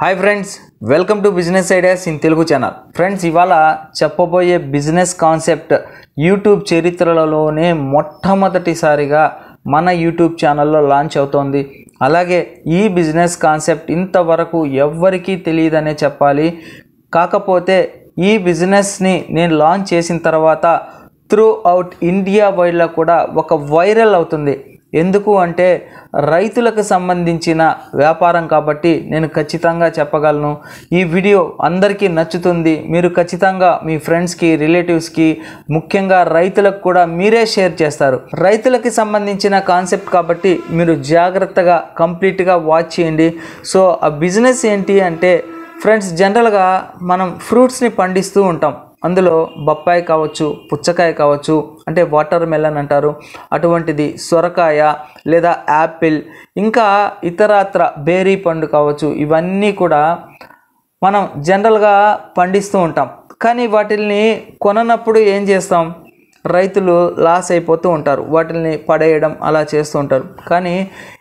hi friends welcome to business ideas in Telugu channel friends ఇవాళ చెప్పబోయే business concept YouTube చరిత్రలలోనే మొట్టమొదటిసారిగా మన యూట్యూబ్ ఛానల్లో లాంచ్ అవుతోంది అలాగే ఈ బిజినెస్ కాన్సెప్ట్ ఇంతవరకు ఎవ్వరికీ తెలియదనే చెప్పాలి కాకపోతే ఈ బిజినెస్ని నేను లాంచ్ చేసిన తర్వాత త్రూ అవుట్ ఇండియా వైడ్లో కూడా ఒక వైరల్ అవుతుంది ఎందుకు అంటే రైతులకు సంబంధించిన వ్యాపారం కాబట్టి నేను ఖచ్చితంగా చెప్పగలను ఈ వీడియో అందరికీ నచ్చుతుంది మీరు ఖచ్చితంగా మీ ఫ్రెండ్స్కి రిలేటివ్స్కి ముఖ్యంగా రైతులకు కూడా మీరే షేర్ చేస్తారు రైతులకి సంబంధించిన కాన్సెప్ట్ కాబట్టి మీరు జాగ్రత్తగా కంప్లీట్గా వాచ్ చేయండి సో ఆ బిజినెస్ ఏంటి అంటే ఫ్రెండ్స్ జనరల్గా మనం ఫ్రూట్స్ని పండిస్తూ ఉంటాం అందులో బొప్పాయి కావచ్చు పుచ్చకాయ కావచ్చు అంటే వాటర్ మెలన్ అంటారు అటువంటిది సొరకాయ లేదా యాపిల్ ఇంకా ఇతరత్ర బేరీ పండు కావచ్చు ఇవన్నీ కూడా మనం జనరల్గా పండిస్తూ ఉంటాం కానీ వాటిల్ని కొననప్పుడు ఏం చేస్తాం రైతులు లాస్ అయిపోతూ ఉంటారు వాటిని పడేయడం అలా చేస్తూ ఉంటారు కానీ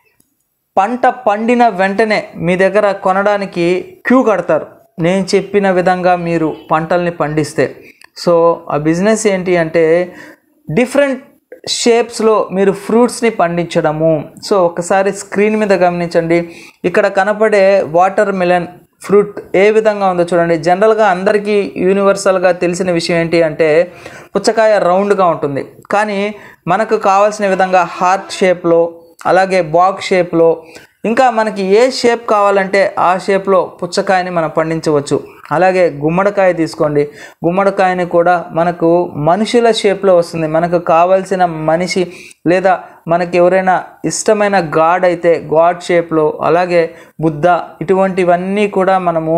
పంట పండిన వెంటనే మీ దగ్గర కొనడానికి క్యూ కడతారు నేను చెప్పిన విధంగా మీరు పంటల్ని పండిస్తే సో ఆ బిజినెస్ ఏంటి అంటే డిఫరెంట్ షేప్స్లో మీరు ఫ్రూట్స్ని పండించడము సో ఒకసారి స్క్రీన్ మీద గమనించండి ఇక్కడ కనపడే వాటర్ మిలన్ ఫ్రూట్ ఏ విధంగా ఉందో చూడండి జనరల్గా అందరికీ యూనివర్సల్గా తెలిసిన విషయం ఏంటి అంటే పుచ్చకాయ రౌండ్గా ఉంటుంది కానీ మనకు కావాల్సిన విధంగా హార్ట్ షేప్లో అలాగే బాక్స్ షేప్లో ఇంకా మనకి ఏ షేప్ కావాలంటే ఆ షేప్లో పుచ్చకాయని మనం పండించవచ్చు అలాగే గుమ్మడికాయ తీసుకోండి గుమ్మడికాయని కూడా మనకు మనుషుల షేప్లో వస్తుంది మనకు కావాల్సిన మనిషి లేదా మనకి ఎవరైనా ఇష్టమైన గాడ్ అయితే గాడ్ షేప్లో అలాగే బుద్ధ ఇటువంటివన్నీ కూడా మనము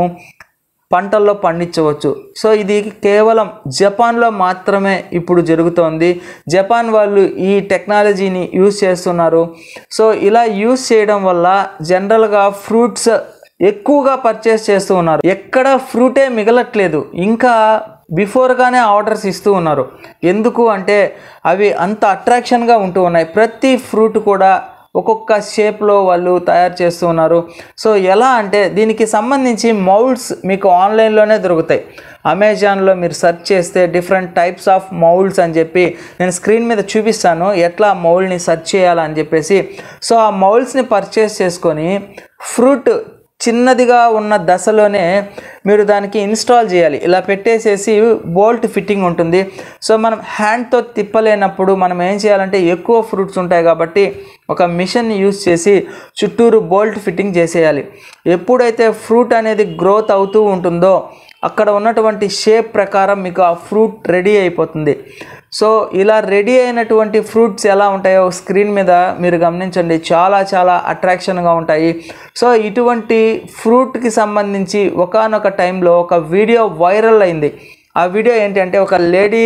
పంటల్లో పండించవచ్చు సో ఇది కేవలం జపాన్లో మాత్రమే ఇప్పుడు జరుగుతోంది జపాన్ వాళ్ళు ఈ టెక్నాలజీని యూజ్ చేస్తున్నారు సో ఇలా యూజ్ చేయడం వల్ల జనరల్గా ఫ్రూట్స్ ఎక్కువగా పర్చేస్ చేస్తూ ఉన్నారు ఎక్కడ ఫ్రూటే మిగలట్లేదు ఇంకా బిఫోర్గానే ఆర్డర్స్ ఇస్తూ ఉన్నారు ఎందుకు అంటే అవి అంత అట్రాక్షన్గా ఉంటూ ఉన్నాయి ప్రతి ఫ్రూట్ కూడా ఒక్కొక్క షేప్లో వాళ్ళు తయారు చేస్తూ ఉన్నారు సో ఎలా అంటే దీనికి సంబంధించి మౌల్డ్స్ మీకు ఆన్లైన్లోనే దొరుకుతాయి అమెజాన్లో మీరు సెర్చ్ చేస్తే డిఫరెంట్ టైప్స్ ఆఫ్ మౌల్డ్స్ అని చెప్పి నేను స్క్రీన్ మీద చూపిస్తాను ఎట్లా ఆ మౌల్డ్ని సెర్చ్ చేయాలని చెప్పేసి సో ఆ మౌల్డ్స్ని పర్చేస్ చేసుకొని ఫ్రూట్ చిన్నదిగా ఉన్న దశలోనే మీరు దానికి ఇన్స్టాల్ చేయాలి ఇలా పెట్టేసేసి బోల్ట్ ఫిట్టింగ్ ఉంటుంది సో మనం హ్యాండ్తో తిప్పలేనప్పుడు మనం ఏం చేయాలంటే ఎక్కువ ఫ్రూట్స్ ఉంటాయి కాబట్టి ఒక మిషన్ యూస్ చేసి చుట్టూరు బోల్ట్ ఫిట్టింగ్ చేసేయాలి ఎప్పుడైతే ఫ్రూట్ అనేది గ్రోత్ అవుతూ ఉంటుందో అక్కడ ఉన్నటువంటి షేప్ ప్రకారం మీకు ఆ ఫ్రూట్ రెడీ అయిపోతుంది సో ఇలా రెడీ అయినటువంటి ఫ్రూట్స్ ఎలా ఉంటాయో స్క్రీన్ మీద మీరు గమనించండి చాలా చాలా అట్రాక్షన్గా ఉంటాయి సో ఇటువంటి ఫ్రూట్కి సంబంధించి ఒకనొక టైంలో ఒక వీడియో వైరల్ అయింది ఆ వీడియో ఏంటి అంటే ఒక లేడీ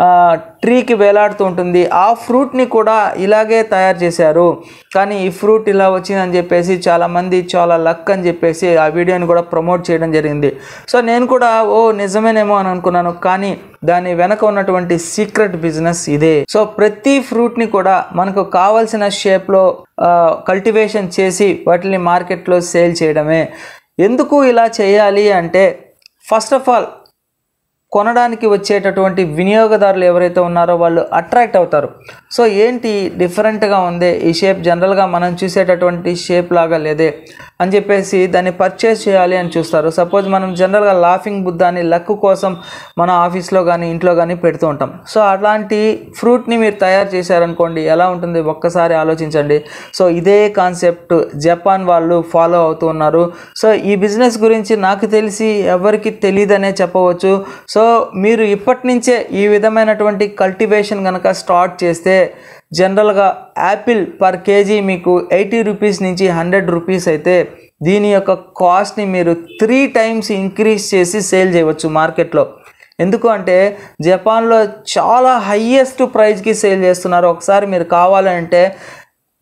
ట్రీకి వేలాడుతూ ఉంటుంది ఆ ఫ్రూట్ని కూడా ఇలాగే తయారు చేశారు కానీ ఈ ఫ్రూట్ ఇలా వచ్చిందని చెప్పేసి చాలామంది చాలా లక్ అని చెప్పేసి ఆ వీడియోని కూడా ప్రమోట్ చేయడం జరిగింది సో నేను కూడా ఓ నిజమేనేమో అని అనుకున్నాను కానీ దాని వెనక ఉన్నటువంటి సీక్రెట్ బిజినెస్ ఇదే సో ప్రతి ఫ్రూట్ని కూడా మనకు కావాల్సిన షేప్లో కల్టివేషన్ చేసి వాటిని మార్కెట్లో సేల్ చేయడమే ఎందుకు ఇలా చేయాలి అంటే ఫస్ట్ ఆఫ్ ఆల్ కొనడానికి వచ్చేటటువంటి వినియోగదారులు ఎవరైతే ఉన్నారో వాళ్ళు అట్రాక్ట్ అవుతారు సో ఏంటి డిఫరెంట్గా ఉంది ఈ షేప్ జనరల్గా మనం చూసేటటువంటి షేప్ లాగా లేదే అని చెప్పేసి దాన్ని పర్చేస్ చేయాలి అని చూస్తారు సపోజ్ మనం జనరల్గా లాఫింగ్ బుద్ధాన్ని లక్ కోసం మన ఆఫీస్లో కానీ ఇంట్లో కానీ పెడుతూ ఉంటాం సో అలాంటి ఫ్రూట్ని మీరు తయారు చేశారనుకోండి ఎలా ఉంటుంది ఒక్కసారి ఆలోచించండి సో ఇదే కాన్సెప్ట్ జపాన్ వాళ్ళు ఫాలో అవుతూ ఉన్నారు సో ఈ బిజినెస్ గురించి నాకు తెలిసి ఎవరికి తెలియదనే చెప్పవచ్చు సో మీరు ఇప్పటి నుంచే ఈ విధమైనటువంటి కల్టివేషన్ కనుక స్టార్ట్ చేస్తే జనరల్గా యాపిల్ పర్ కేజీ మీకు ఎయిటీ రూపీస్ నుంచి హండ్రెడ్ రూపీస్ అయితే దీని యొక్క కాస్ట్ని మీరు త్రీ టైమ్స్ ఇంక్రీజ్ చేసి సేల్ చేయవచ్చు మార్కెట్లో ఎందుకు అంటే జపాన్లో చాలా హయ్యెస్ట్ ప్రైస్కి సేల్ చేస్తున్నారు ఒకసారి మీరు కావాలంటే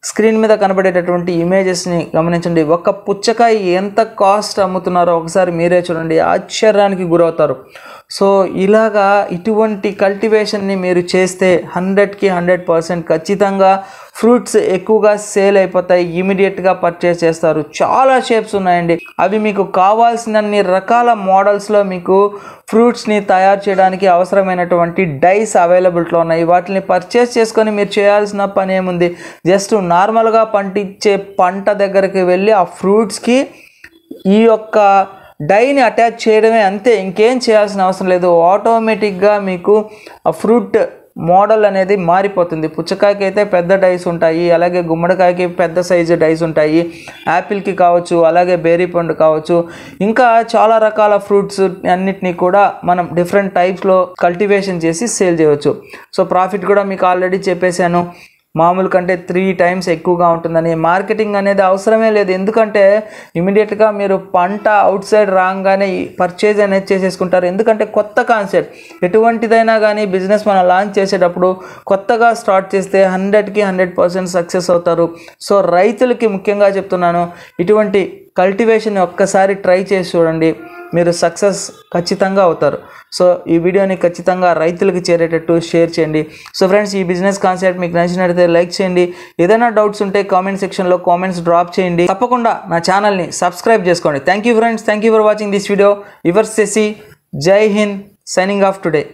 స్క్రీన్ మీద కనబడేటటువంటి ఇమేజెస్ని గమనించండి ఒక పుచ్చకాయ ఎంత కాస్ట్ అమ్ముతున్నారో ఒకసారి మీరే చూడండి ఆశ్చర్యానికి గురవుతారు సో ఇలాగా ఇటువంటి కల్టివేషన్ని మీరు చేస్తే హండ్రెడ్కి హండ్రెడ్ పర్సెంట్ ఖచ్చితంగా ఫ్రూట్స్ ఎక్కువగా సేల్ అయిపోతాయి ఇమీడియట్గా పర్చేస్ చేస్తారు చాలా షేప్స్ ఉన్నాయండి అవి మీకు కావాల్సినన్ని రకాల మోడల్స్లో మీకు ఫ్రూట్స్ని తయారు చేయడానికి అవసరమైనటువంటి డైస్ అవైలబిలిటీలో ఉన్నాయి వాటిని పర్చేస్ చేసుకొని మీరు చేయాల్సిన పని ఏముంది జస్ట్ నార్మల్గా పండించే పంట దగ్గరికి వెళ్ళి ఆ ఫ్రూట్స్కి ఈ యొక్క డైని అటాచ్ చేయడమే అంతే ఇంకేం చేయాల్సిన అవసరం లేదు ఆటోమేటిక్గా మీకు ఆ ఫ్రూట్ మోడల్ అనేది మారిపోతుంది పుచ్చకాయకి అయితే పెద్ద డైస్ ఉంటాయి అలాగే గుమ్మడికాయకి పెద్ద సైజు డైస్ ఉంటాయి యాపిల్కి కావచ్చు అలాగే బేరీ పండు కావచ్చు ఇంకా చాలా రకాల ఫ్రూట్స్ అన్నిటినీ కూడా మనం డిఫరెంట్ టైప్స్లో కల్టివేషన్ చేసి సేల్ చేయవచ్చు సో ప్రాఫిట్ కూడా మీకు ఆల్రెడీ చెప్పేశాను మామూలు కంటే త్రీ టైమ్స్ ఎక్కువగా ఉంటుందని మార్కెటింగ్ అనేది అవసరమే లేదు ఎందుకంటే ఇమీడియట్గా మీరు పంట అవుట్ సైడ్ రాగానే పర్చేజ్ అనేది చేసేసుకుంటారు ఎందుకంటే కొత్త కాన్సెప్ట్ ఎటువంటిదైనా కానీ బిజినెస్ మనం లాంచ్ చేసేటప్పుడు కొత్తగా స్టార్ట్ చేస్తే హండ్రెడ్కి హండ్రెడ్ పర్సెంట్ సక్సెస్ అవుతారు సో రైతులకి ముఖ్యంగా చెప్తున్నాను ఇటువంటి కల్టివేషన్ ఒక్కసారి ట్రై చేసి చూడండి మీరు సక్సెస్ ఖచ్చితంగా అవుతారు సో ఈ వీడియోని ఖచ్చితంగా రైతులకు చేరేటట్టు షేర్ చేయండి సో ఫ్రెండ్స్ ఈ బిజినెస్ కాన్సెప్ట్ మీకు నచ్చినట్లయితే లైక్ చేయండి ఏదైనా డౌట్స్ ఉంటే కామెంట్ సెక్షన్లో కామెంట్స్ డ్రాప్ చేయండి తప్పకుండా నా ఛానల్ని సబ్స్క్రైబ్ చేసుకోండి thank you friends thank you for watching this video your సెసి జై Hind signing off today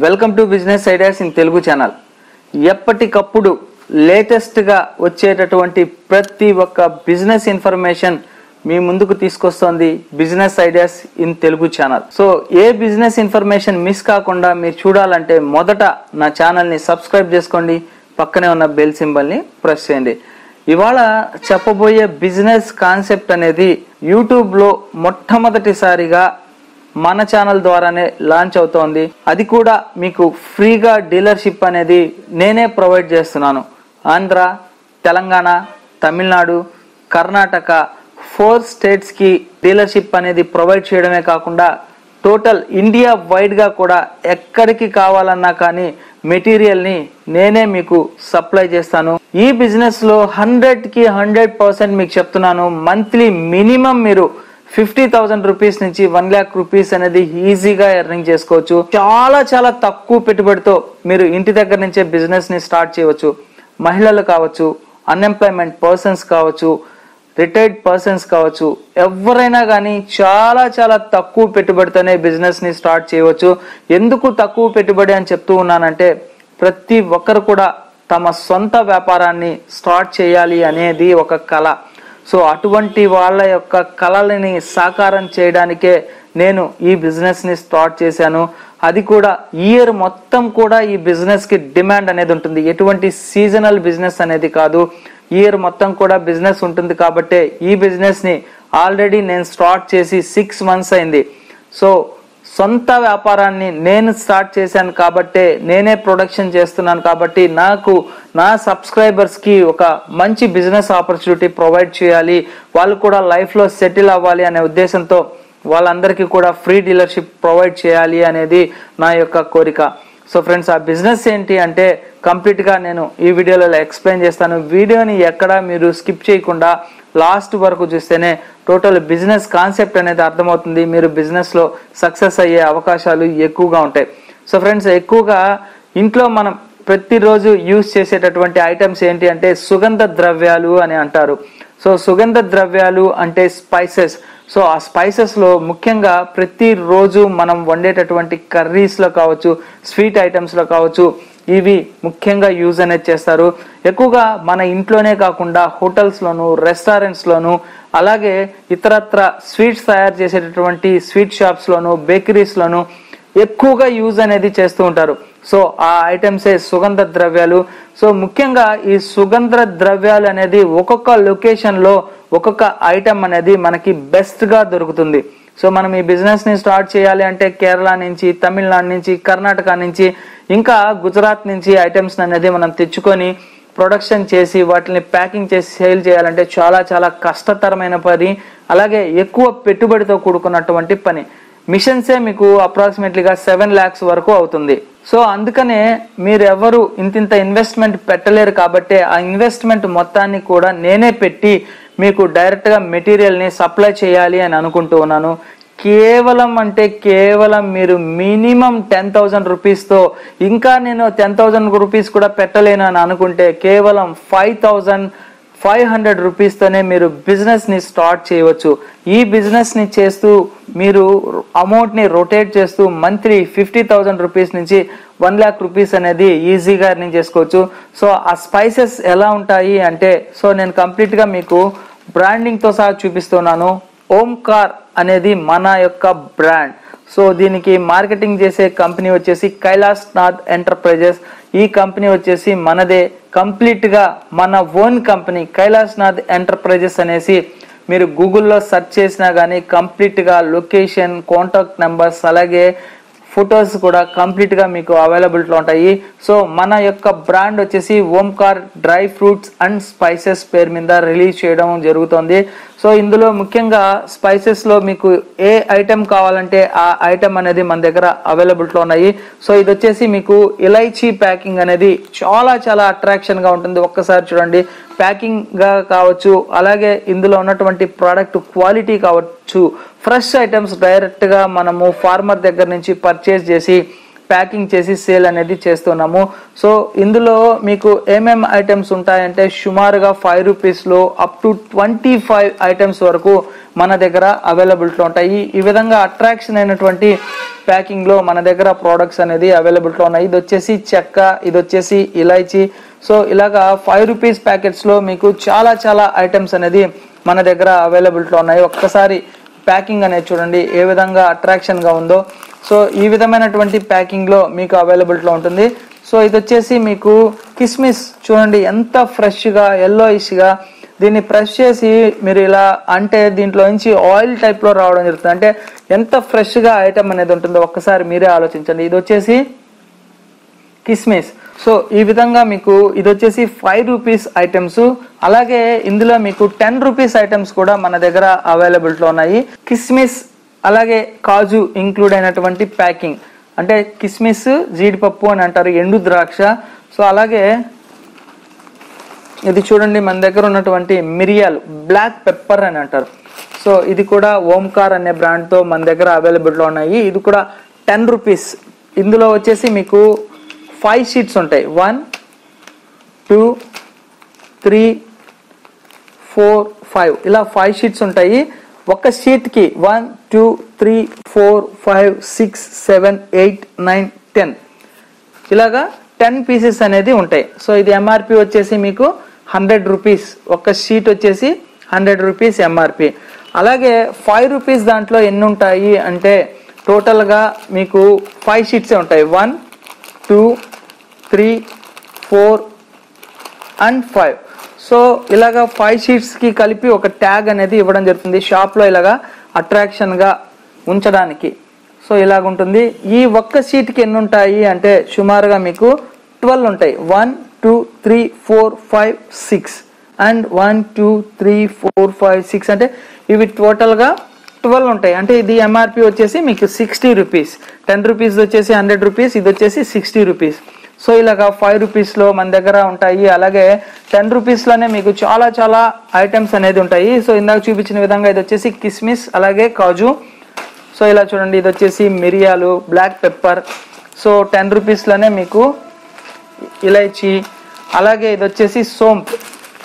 welcome to business ideas in Telugu channel ఎప్పటికప్పుడు లేటెస్ట్గా వచ్చేటటువంటి ప్రతి ఒక్క బిజినెస్ ఇన్ఫర్మేషన్ మీ ముందుకు తీసుకొస్తోంది business ideas in Telugu channel so ఏ బిజినెస్ ఇన్ఫర్మేషన్ మిస్ కాకుండా మీరు చూడాలంటే మొదట నా ఛానల్ని సబ్స్క్రైబ్ చేసుకోండి పక్కనే ఉన్న బెల్ సింబల్ని ప్రెస్ చేయండి ఇవాళ చెప్పబోయే బిజినెస్ కాన్సెప్ట్ అనేది యూట్యూబ్లో మొట్టమొదటిసారిగా మన ఛానల్ ద్వారానే లాంచ్ అవుతోంది అది కూడా మీకు ఫ్రీగా డీలర్షిప్ అనేది నేనే ప్రొవైడ్ చేస్తున్నాను ఆంధ్ర తెలంగాణ తమిళనాడు కర్ణాటక ఫోర్ స్టేట్స్కి డీలర్షిప్ అనేది ప్రొవైడ్ చేయడమే కాకుండా టోటల్ ఇండియా వైడ్గా కూడా ఎక్కడికి కావాలన్నా కానీ మెటీరియల్ని నేనే మీకు సప్లై చేస్తాను ఈ బిజినెస్లో హండ్రెడ్కి హండ్రెడ్ పర్సెంట్ మీకు చెప్తున్నాను మంత్లీ మినిమం మీరు ఫిఫ్టీ థౌసండ్ రూపీస్ నుంచి వన్ ల్యాక్ రూపీస్ అనేది ఈజీగా ఎర్నింగ్ చేసుకోవచ్చు చాలా చాలా తక్కువ పెట్టుబడితో మీరు ఇంటి దగ్గర నుంచే బిజినెస్ ని స్టార్ట్ చేయవచ్చు మహిళలు కావచ్చు అన్ఎంప్లాయ్మెంట్ పర్సన్స్ కావచ్చు రిటైర్డ్ పర్సన్స్ కావచ్చు ఎవరైనా కానీ చాలా చాలా తక్కువ పెట్టుబడితోనే బిజినెస్ ని స్టార్ట్ చేయవచ్చు ఎందుకు తక్కువ పెట్టుబడి అని చెప్తూ ఉన్నానంటే ప్రతి ఒక్కరు కూడా తమ సొంత వ్యాపారాన్ని స్టార్ట్ చేయాలి అనేది ఒక కళ సో అటువంటి వాళ్ళ యొక్క కళలని సాకారం చేయడానికే నేను ఈ బిజినెస్ని స్టార్ట్ చేశాను అది కూడా ఇయర్ మొత్తం కూడా ఈ బిజినెస్కి డిమాండ్ అనేది ఉంటుంది ఎటువంటి సీజనల్ బిజినెస్ అనేది కాదు ఇయర్ మొత్తం కూడా బిజినెస్ ఉంటుంది కాబట్టి ఈ బిజినెస్ని ఆల్రెడీ నేను స్టార్ట్ చేసి సిక్స్ మంత్స్ అయింది సో సొంత వ్యాపారాన్ని నేను స్టార్ట్ చేశాను కాబట్టే నేనే ప్రొడక్షన్ చేస్తున్నాను కాబట్టి నాకు నా సబ్స్క్రైబర్స్కి ఒక మంచి బిజినెస్ ఆపర్చునిటీ ప్రొవైడ్ చేయాలి వాళ్ళు కూడా లైఫ్లో సెటిల్ అవ్వాలి అనే ఉద్దేశంతో వాళ్ళందరికీ కూడా ఫ్రీ డీలర్షిప్ ప్రొవైడ్ చేయాలి అనేది నా యొక్క కోరిక సో ఫ్రెండ్స్ ఆ బిజినెస్ ఏంటి అంటే కంప్లీట్గా నేను ఈ వీడియోలో ఎక్స్ప్లెయిన్ చేస్తాను వీడియోని ఎక్కడ మీరు స్కిప్ చేయకుండా లాస్ట్ వరకు చూస్తేనే టోటల్ బిజినెస్ కాన్సెప్ట్ అనేది అర్థమవుతుంది మీరు బిజినెస్లో సక్సెస్ అయ్యే అవకాశాలు ఎక్కువగా ఉంటాయి సో ఫ్రెండ్స్ ఎక్కువగా ఇంట్లో మనం ప్రతిరోజు యూస్ చేసేటటువంటి ఐటమ్స్ ఏంటి అంటే సుగంధ ద్రవ్యాలు అని అంటారు సో సుగంధ ద్రవ్యాలు అంటే స్పైసెస్ సో ఆ స్పైసెస్లో ముఖ్యంగా ప్రతిరోజు మనం వండేటటువంటి కర్రీస్లో కావచ్చు స్వీట్ ఐటమ్స్లో కావచ్చు ఇవి ముఖ్యంగా యూజ్ అనేది చేస్తారు ఎక్కువగా మన ఇంట్లోనే కాకుండా హోటల్స్లోను రెస్టారెంట్స్లోను అలాగే ఇతరత్ర స్వీట్స్ తయారు చేసేటటువంటి స్వీట్ షాప్స్లోను బేకరీస్లోను ఎక్కువగా యూజ్ అనేది చేస్తూ ఉంటారు సో ఆ ఐటమ్సే సుగంధ ద్రవ్యాలు సో ముఖ్యంగా ఈ సుగంధ ద్రవ్యాలు అనేది ఒక్కొక్క లొకేషన్లో ఒక్కొక్క ఐటమ్ అనేది మనకి బెస్ట్గా దొరుకుతుంది సో మనం ఈ బిజినెస్ ని స్టార్ట్ చేయాలి అంటే కేరళ నుంచి తమిళనాడు నుంచి కర్ణాటక నుంచి ఇంకా గుజరాత్ నుంచి ఐటమ్స్ అనేది మనం తెచ్చుకొని ప్రొడక్షన్ చేసి వాటిని ప్యాకింగ్ చేసి సేల్ చేయాలంటే చాలా చాలా కష్టతరమైన పని అలాగే ఎక్కువ పెట్టుబడితో కూడుకున్నటువంటి పని మిషన్సే మీకు అప్రాక్సిమేట్లీగా సెవెన్ ల్యాక్స్ వరకు అవుతుంది సో అందుకనే మీరు ఎవరు ఇంతింత ఇన్వెస్ట్మెంట్ పెట్టలేరు కాబట్టి ఆ ఇన్వెస్ట్మెంట్ మొత్తాన్ని కూడా నేనే పెట్టి మీకు డైరెక్ట్గా మెటీరియల్ని సప్లై చేయాలి అని అనుకుంటూ ఉన్నాను కేవలం అంటే కేవలం మీరు మినిమం టెన్ థౌజండ్ రూపీస్తో ఇంకా నేను టెన్ థౌజండ్ రూపీస్ కూడా పెట్టలేను అని అనుకుంటే కేవలం ఫైవ్ థౌజండ్ ఫైవ్ హండ్రెడ్ రూపీస్తోనే మీరు బిజినెస్ని స్టార్ట్ చేయవచ్చు ఈ బిజినెస్ని చేస్తూ మీరు అమౌంట్ని రొటేట్ చేస్తూ మంత్లీ ఫిఫ్టీ థౌజండ్ రూపీస్ నుంచి వన్ ల్యాక్ రూపీస్ అనేది ఈజీగా ఎర్నింగ్ చేసుకోవచ్చు సో ఆ స్పైసెస్ ఎలా ఉంటాయి అంటే సో నేను కంప్లీట్గా మీకు బ్రాండింగ్తో సహా చూపిస్తున్నాను ఓంకార్ అనేది మన యొక్క బ్రాండ్ సో దీనికి మార్కెటింగ్ చేసే కంపెనీ వచ్చేసి కైలాస్ నాథ్ ఎంటర్ప్రైజెస్ ఈ కంపెనీ వచ్చేసి మనదే కంప్లీట్గా మన own company Kailash Nath enterprises అనేసి మీరు గూగుల్లో సెర్చ్ చేసినా కానీ కంప్లీట్గా లొకేషన్ కాంటాక్ట్ నెంబర్స్ అలాగే ఫొటోస్ కూడా కంప్లీట్గా మీకు అవైలబిలిటీలో ఉంటాయి సో మన యొక్క బ్రాండ్ వచ్చేసి Omkar dry fruits and spices పేరు మీద రిలీజ్ చేయడం జరుగుతుంది సో ఇందులో ముఖ్యంగా స్పైసెస్లో మీకు ఏ ఐటెం కావాలంటే ఆ ఐటెం అనేది మన దగ్గర అవైలబిలిటీలో ఉన్నాయి సో ఇది వచ్చేసి మీకు ఇలైచీ ప్యాకింగ్ అనేది చాలా చాలా అట్రాక్షన్గా ఉంటుంది ఒక్కసారి చూడండి ప్యాకింగ్గా కావచ్చు అలాగే ఇందులో ఉన్నటువంటి ప్రోడక్ట్ క్వాలిటీ కావచ్చు ఫ్రెష్ ఐటమ్స్ డైరెక్ట్గా మనము ఫార్మర్ దగ్గర నుంచి పర్చేస్ చేసి ప్యాకింగ్ చేసి సేల్ అనేది చేస్తున్నాము సో ఇందులో మీకు ఏమేం ఐటమ్స్ ఉంటాయంటే సుమారుగా ఫైవ్ రూపీస్లో up to twenty five items వరకు మన దగ్గర అవైలబిలిటీలో ఉంటాయి ఈ విధంగా అట్రాక్షన్ అయినటువంటి ప్యాకింగ్లో మన దగ్గర ప్రోడక్ట్స్ అనేది అవైలబిలిటీలో ఉన్నాయి ఇది వచ్చేసి చెక్క ఇది వచ్చేసి ఇలాచీ సో ఇలాగా ఫైవ్ రూపీస్ ప్యాకెట్స్లో మీకు చాలా చాలా ఐటమ్స్ అనేది మన దగ్గర అవైలబిలిటీలో ఉన్నాయి ఒక్కసారి ప్యాకింగ్ అనేది చూడండి ఏ విధంగా అట్రాక్షన్గా ఉందో సో ఈ విధమైనటువంటి ప్యాకింగ్లో మీకు అవైలబిలిటీలో ఉంటుంది సో ఇది వచ్చేసి మీకు కిస్మిస్ చూడండి ఎంత ఫ్రెష్గా ఎల్లోయిష్గా దీన్ని ప్రెస్ చేసి మీరు ఇలా అంటే దీంట్లో నుంచి ఆయిల్ టైప్లో రావడం జరుగుతుంది అంటే ఎంత ఫ్రెష్గా ఐటమ్ అనేది ఉంటుందో ఒక్కసారి మీరే ఆలోచించండి ఇది వచ్చేసి కిస్మిస్ సో ఈ విధంగా మీకు ఇది వచ్చేసి ఫైవ్ రూపీస్ ఐటమ్స్ అలాగే ఇందులో మీకు టెన్ రూపీస్ ఐటమ్స్ కూడా మన దగ్గర అవైలబిలిటీలో ఉన్నాయి కిస్మిస్ అలాగే కాజు ఇంక్లూడ్ అయినటువంటి ప్యాకింగ్ అంటే కిస్మిస్ జీడిపప్పు అని అంటారు ఎండు ద్రాక్ష సో అలాగే ఇది చూడండి మన దగ్గర ఉన్నటువంటి మిరియాలు బ్లాక్ పెప్పర్ అని అంటారు సో ఇది కూడా ఓంకార్ అనే బ్రాండ్తో మన దగ్గర అవైలబిలిటీలో ఉన్నాయి ఇది కూడా టెన్ రూపీస్ ఇందులో వచ్చేసి మీకు ఫైవ్ షీట్స్ ఉంటాయి one two three four five ఇలా ఫైవ్ షీట్స్ ఉంటాయి ఒక షీట్కి one two three four five six seven eight nine ten ఇలాగా టెన్ పీసెస్ అనేది ఉంటాయి సో ఇది ఎంఆర్పి వచ్చేసి మీకు హండ్రెడ్ రూపీస్ ఒక షీట్ వచ్చేసి హండ్రెడ్ రూపీస్ ఎంఆర్పి అలాగే ఫైవ్ రూపీస్ దాంట్లో ఎన్ని ఉంటాయి అంటే టోటల్గా మీకు ఫైవ్ షీట్సే ఉంటాయి one two three four and five so ఇలాగా ఫైవ్ షీట్స్కి కలిపి ఒక ట్యాగ్ అనేది ఇవ్వడం జరుగుతుంది షాప్లో ఇలాగా అట్రాక్షన్గా ఉంచడానికి సో ఇలాగ ఉంటుంది ఈ ఒక్క షీట్కి ఎన్ని ఉంటాయి అంటే సుమారుగా మీకు ట్వెల్వ్ ఉంటాయి one two three four five six and one two three four five six అంటే ఇవి టోటల్గా ట్వెల్వ్ ఉంటాయి అంటే ఇది ఎంఆర్పి వచ్చేసి మీకు సిక్స్టీ రూపీస్ టెన్ రూపీస్ వచ్చేసి హండ్రెడ్ రూపీస్ ఇది వచ్చేసి సిక్స్టీ రూపీస్ సో ఇలాగా ఫైవ్ రూపీస్లో మన దగ్గర ఉంటాయి అలాగే టెన్ రూపీస్లోనే మీకు చాలా చాలా ఐటమ్స్ అనేది ఉంటాయి సో ఇందాక చూపించిన విధంగా ఇది వచ్చేసి కిస్మిస్ అలాగే కాజు సో ఇలా చూడండి ఇది వచ్చేసి మిరియాలు బ్లాక్ పెప్పర్ సో టెన్ రూపీస్లోనే మీకు ఇలైచి అలాగే ఇది వచ్చేసి సోంప్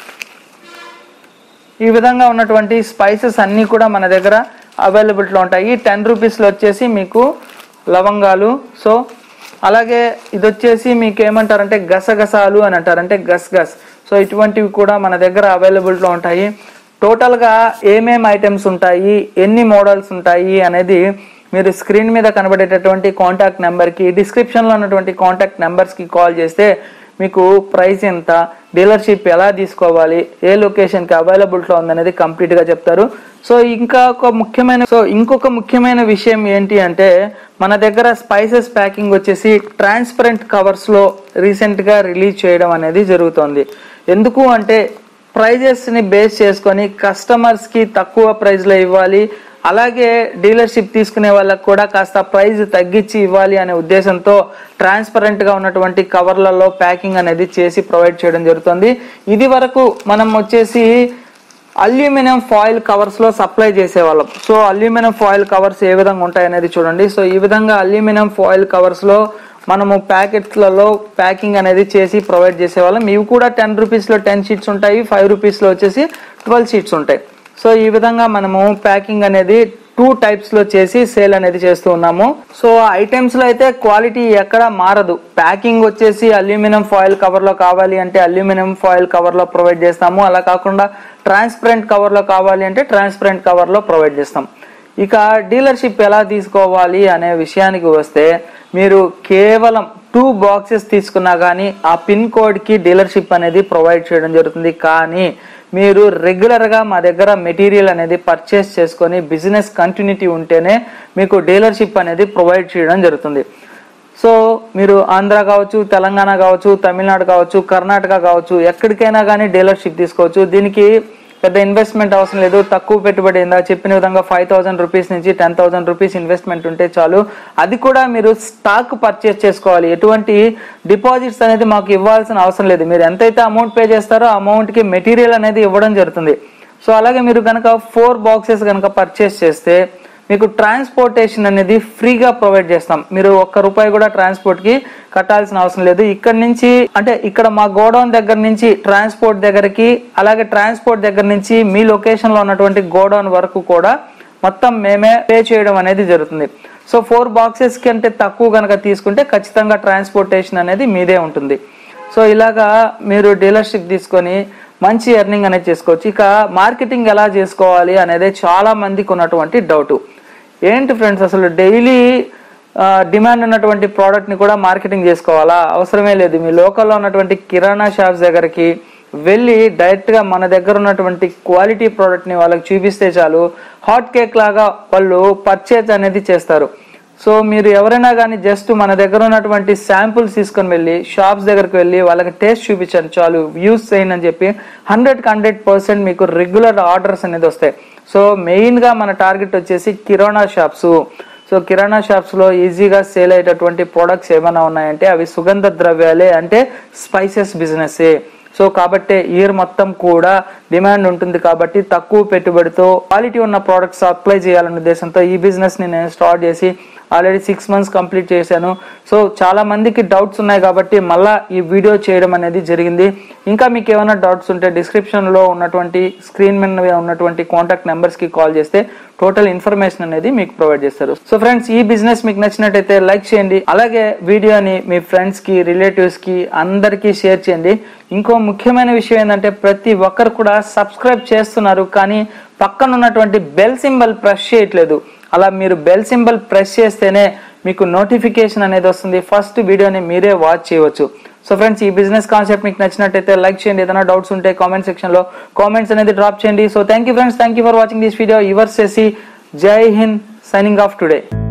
ఈ విధంగా ఉన్నటువంటి స్పైసెస్ అన్నీ కూడా మన దగ్గర అవైలబిలిటీలో ఉంటాయి టెన్ రూపీస్లో వచ్చేసి మీకు లవంగాలు సో అలాగే ఇది వచ్చేసి మీకు ఏమంటారంటే గసగసాలు అని అంటారు అంటే గస్ గస్ సో ఇటువంటివి కూడా మన దగ్గర అవైలబిలిటీలో ఉంటాయి టోటల్గా ఏమేం ఐటమ్స్ ఉంటాయి ఎన్ని మోడల్స్ ఉంటాయి అనేది మీరు స్క్రీన్ మీద కనబడేటటువంటి కాంటాక్ట్ నెంబర్కి డిస్క్రిప్షన్లో ఉన్నటువంటి కాంటాక్ట్ నెంబర్స్కి కాల్ చేస్తే మీకు ప్రైస్ ఎంత డీలర్షిప్ ఎలా తీసుకోవాలి ఏ లొకేషన్కి అవైలబిలిటీలో ఉందనేది కంప్లీట్గా చెప్తారు సో ఇంకా ఒక ముఖ్యమైన సో ఇంకొక ముఖ్యమైన విషయం ఏంటి అంటే మన దగ్గర స్పైసెస్ ప్యాకింగ్ వచ్చేసి ట్రాన్స్పరెంట్ కవర్స్లో రీసెంట్గా రిలీజ్ చేయడం అనేది జరుగుతోంది ఎందుకు అంటే ప్రైజెస్ని బేస్ చేసుకొని కస్టమర్స్కి తక్కువ ప్రైస్లో ఇవ్వాలి అలాగే డీలర్షిప్ తీసుకునే వాళ్ళకి కూడా కాస్త ప్రైస్ తగ్గించి ఇవ్వాలి అనే ఉద్దేశంతో ట్రాన్స్పరెంట్గా ఉన్నటువంటి కవర్లలో ప్యాకింగ్ అనేది చేసి ప్రొవైడ్ చేయడం జరుగుతుంది ఇది వరకు మనం వచ్చేసి అల్యూమినియం ఫాయిల్ కవర్స్ లో సప్లై చేసేవాళ్ళం సో అల్యూమినియం ఫాయిల్ కవర్స్ ఏ విధంగా ఉంటాయి అనేది చూడండి సో ఈ విధంగా అల్యూమినియం ఫాయిల్ కవర్స్ లో మనము ప్యాకెట్లలో ప్యాకింగ్ అనేది చేసి ప్రొవైడ్ చేసేవాళ్ళం ఇవి కూడా టెన్ రూపీస్లో టెన్ షీట్స్ ఉంటాయి ఫైవ్ రూపీస్లో వచ్చేసి ట్వెల్వ్ షీట్స్ ఉంటాయి సో ఈ విధంగా మనము ప్యాకింగ్ అనేది టూ టైప్స్ లో చేసి సేల్ అనేది చేస్తూ ఉన్నాము సో ఐటమ్స్ లో అయితే క్వాలిటీ ఎక్కడ మారదు ప్యాకింగ్ వచ్చేసి అల్యూమినియం ఫాయిల్ కవర్ లో కావాలి అంటే అల్యూమినియం ఫాయిల్ కవర్ లో ప్రొవైడ్ చేస్తాము అలా కాకుండా ట్రాన్స్పరెంట్ కవర్ లో కావాలి అంటే ట్రాన్స్పరెంట్ కవర్ లో ప్రొవైడ్ చేస్తాం ఇక డీలర్షిప్ ఎలా తీసుకోవాలి అనే విషయానికి వస్తే మీరు కేవలం టూ బాక్సెస్ తీసుకున్నా కానీ ఆ పిన్ కోడ్కి డీలర్షిప్ అనేది ప్రొవైడ్ చేయడం జరుగుతుంది కానీ మీరు రెగ్యులర్గా మా దగ్గర మెటీరియల్ అనేది పర్చేస్ చేసుకొని బిజినెస్ కంటిన్యూటీ ఉంటేనే మీకు డీలర్షిప్ అనేది ప్రొవైడ్ చేయడం జరుగుతుంది సో మీరు ఆంధ్ర కావచ్చు తెలంగాణ కావచ్చు తమిళనాడు కావచ్చు కర్ణాటక కావచ్చు ఎక్కడికైనా కానీ డీలర్షిప్ తీసుకోవచ్చు దీనికి పెద్ద ఇన్వెస్ట్మెంట్ అవసరం లేదు తక్కువ పెట్టుబడి ఇందా చెప్పిన విధంగా ఫైవ్ థౌసండ్ రూపీస్ నుంచి టెన్ థౌసండ్ రూపీస్ ఇన్వెస్ట్మెంట్ ఉంటే చాలు అది కూడా మీరు స్టాక్ పర్చేస్ చేసుకోవాలి ఎటువంటి డిపాజిట్స్ అనేది మాకు ఇవ్వాల్సిన అవసరం లేదు మీరు ఎంతైతే అమౌంట్ పే చేస్తారో ఆ అమౌంట్కి మెటీరియల్ అనేది ఇవ్వడం జరుగుతుంది సో అలాగే మీరు కనుక ఫోర్ బాక్సెస్ కనుక పర్చేస్ చేస్తే మీకు ట్రాన్స్పోర్టేషన్ అనేది ఫ్రీగా ప్రొవైడ్ చేస్తాం మీరు ఒక్క రూపాయి కూడా ట్రాన్స్పోర్ట్ కి కట్టాల్సిన అవసరం లేదు ఇక్కడ నుంచి అంటే ఇక్కడ మా గోడౌన్ దగ్గర నుంచి ట్రాన్స్పోర్ట్ దగ్గరికి అలాగే ట్రాన్స్పోర్ట్ దగ్గర నుంచి మీ లొకేషన్ లో ఉన్నటువంటి గోడౌన్ వరకు కూడా మొత్తం మేమే పే చేయడం అనేది జరుగుతుంది సో ఫోర్ బాక్సెస్ కంటే తక్కువ కనుక తీసుకుంటే ఖచ్చితంగా ట్రాన్స్పోర్టేషన్ అనేది మీదే ఉంటుంది సో ఇలాగా మీరు డీలర్షిప్ తీసుకొని మంచి ఎర్నింగ్ అనేది చేసుకోవచ్చు ఇక మార్కెటింగ్ ఎలా చేసుకోవాలి అనేది చాలా మందికి ఉన్నటువంటి డౌట్ ఏంటి ఫ్రెండ్స్ అసలు డైలీ డిమాండ్ ఉన్నటువంటి ప్రోడక్ట్ని కూడా మార్కెటింగ్ చేసుకోవాలా అవసరమే లేదు మీ లోకల్లో ఉన్నటువంటి కిరాణా షాప్స్ దగ్గరికి వెళ్ళి డైరెక్ట్గా మన దగ్గర ఉన్నటువంటి క్వాలిటీ ప్రోడక్ట్ని వాళ్ళకి చూపిస్తే చాలు హాట్ కేక్ లాగా వాళ్ళు పర్చేజ్ అనేది చేస్తారు సో మీరు ఎవరైనా కానీ జస్ట్ మన దగ్గర ఉన్నటువంటి శాంపుల్స్ తీసుకొని వెళ్ళి షాప్స్ దగ్గరికి వెళ్ళి వాళ్ళకి టేస్ట్ చూపించండి చాలు యూస్ చేయండి అని చెప్పి హండ్రెడ్కి హండ్రెడ్ పర్సెంట్ మీకు రెగ్యులర్ ఆర్డర్స్ అనేది వస్తాయి సో మెయిన్గా మన టార్గెట్ వచ్చేసి కిరాణా షాప్స్ సో కిరాణా షాప్స్లో ఈజీగా సేల్ అయ్యేటటువంటి ప్రోడక్ట్స్ ఏమైనా ఉన్నాయంటే అవి సుగంధ ద్రవ్యాలే అంటే స్పైసెస్ బిజినెస్ సో కాబట్టి ఇయర్ మొత్తం కూడా డిమాండ్ ఉంటుంది కాబట్టి తక్కువ పెట్టుబడితో క్వాలిటీ ఉన్న ప్రోడక్ట్స్ అప్లై చేయాలనే ఉద్దేశంతో ఈ బిజినెస్ ని నేను స్టార్ట్ చేసి ఆల్రెడీ సిక్స్ మంత్స్ కంప్లీట్ చేశాను సో చాలా మందికి డౌట్స్ ఉన్నాయి కాబట్టి మళ్ళా ఈ వీడియో చేయడం అనేది జరిగింది ఇంకా మీకు ఏమైనా డౌట్స్ ఉంటే డిస్క్రిప్షన్ లో ఉన్నటువంటి స్క్రీన్ మీద ఉన్నటువంటి కాంటాక్ట్ నెంబర్స్ కి కాల్ చేస్తే టోటల్ ఇన్ఫర్మేషన్ అనేది మీకు ప్రొవైడ్ చేస్తారు సో ఫ్రెండ్స్ ఈ బిజినెస్ మీకు నచ్చినట్టయితే లైక్ చేయండి అలాగే వీడియోని మీ ఫ్రెండ్స్ కి రిలేటివ్స్ కి అందరికీ షేర్ చేయండి ఇంకో ముఖ్యమైన విషయం ఏంటంటే ప్రతి ఒక్కరు కూడా సబ్స్క్రైబ్ చేస్తున్నారు కానీ పక్కన ఉన్నటువంటి బెల్ సింబల్ ప్రెస్ చేయట్లేదు అలా మీరు బెల్ సింబల్ ప్రెస్ చేస్తేనే మీకు నోటిఫికేషన్ అనేది వస్తుంది ఫస్ట్ వీడియోని మీరే వాచ్ చేయవచ్చు సో ఫ్రెండ్స్ ఈ బిజినెస్ కాన్సెప్ట్ మీకు నచ్చినట్టయితే లైక్ చేయండి ఏదైనా డౌట్స్ ఉంటే కామెంట్ సెక్షన్ లో కామెంట్స్ అనేది డ్రాప్ చేయండి so thank you friends thank you for watching this video your సెసి జై హింద్ సైనింగ్ ఆఫ్ టుడే